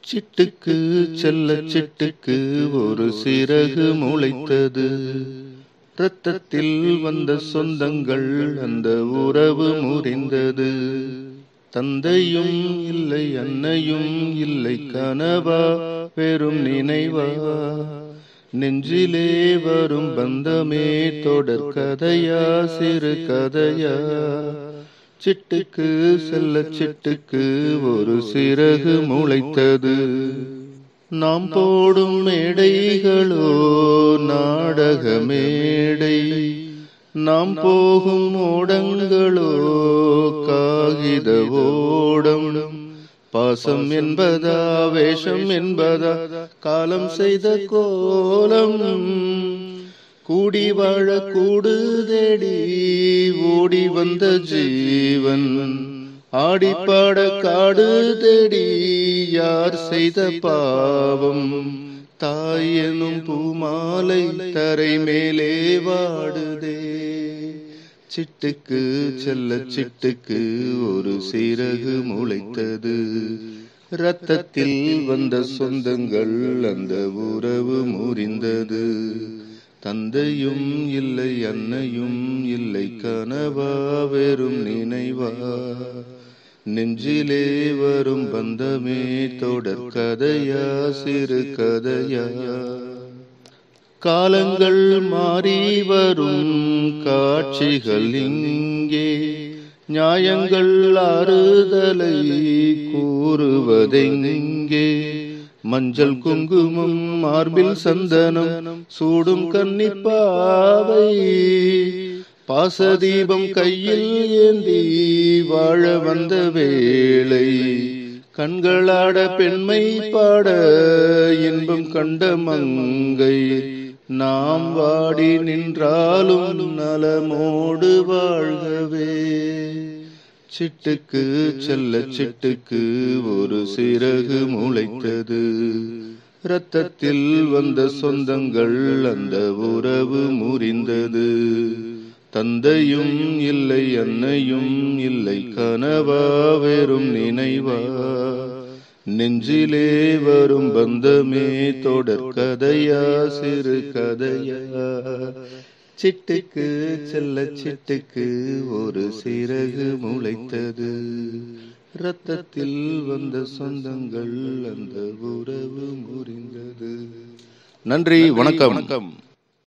சிட்டுக்கு செல்ல சிட்டுக்கு ஒரு சிறகு முளைத்தது இரத்தத்தில் வந்த சொந்தங்கள் அந்த உறவு முறிந்தது தந்தையும் இல்லை அன்னையும் இல்லை கனவா வெறும் நினைவா நெஞ்சிலே வரும் பந்தமே தொடர் கதையா சிறு கதையா சிட்டுக்கு செல்ல சிட்டுக்கு ஒரு சிறகு முளைத்தது நாம் போடும் மேடைகளோ நாடக மேடை நாம் போகும் ஓடங்களோ காகித ஓடம் பாசம் என்பதா வேஷம் என்பதா காலம் செய்த கோலம் கூடி வாழ கூடு தேடி ஓடி வந்த ஜீவன் ஆடி பாட காடு தேடி யார் செய்த பாவம் தாய் எனும் பூமாலை தரை மேலே வாடுதே சிட்டுக்கு செல்ல சிட்டுக்கு ஒரு சிறகு முளைத்தது ரத்தத்தில் வந்த சொந்தங்கள் அந்த உறவு முறிந்தது தந்தையும் இல்லை அன்னையும் இல்லை கனவா வெறும் நினைவா நெஞ்சிலே வரும் பந்தமே தொடர் கதையா சிறு கதையா காலங்கள் மாறி வரும் காட்சிகள் இங்கே நியாயங்கள் ஆறுதலை கூறுவதெங்கே மஞ்சள் குங்குமம் மார்பில் சந்தனம் சூடும் கன்னிப்பாவை பாசதீபம் கையில் ஏந்தி வாழ வந்த வேளை கண்களாட பெண்மை பாட இன்பம் கண்ட மங்கை நாம் வாடி நின்றாலும் நலமோடு வாழ்கவே சிட்டுக்கு செல்ல சிட்டுக்கு ஒரு சிறகு முளைத்தது இரத்தத்தில் வந்த சொந்தங்கள் அந்த உறவு முறிந்தது தந்தையும் இல்லை அன்னையும் இல்லை கனவா வெறும் நினைவா நெஞ்சிலே வரும் பந்தமே தொடர் கதையா சிறு கதையா சிட்டுக்கு செல்ல சிட்டுக்கு ஒரு சிறகு முளைத்தது இரத்தத்தில் வந்த சொந்தங்கள் அந்த உறவு முறிந்தது நன்றி வணக்கம் வணக்கம்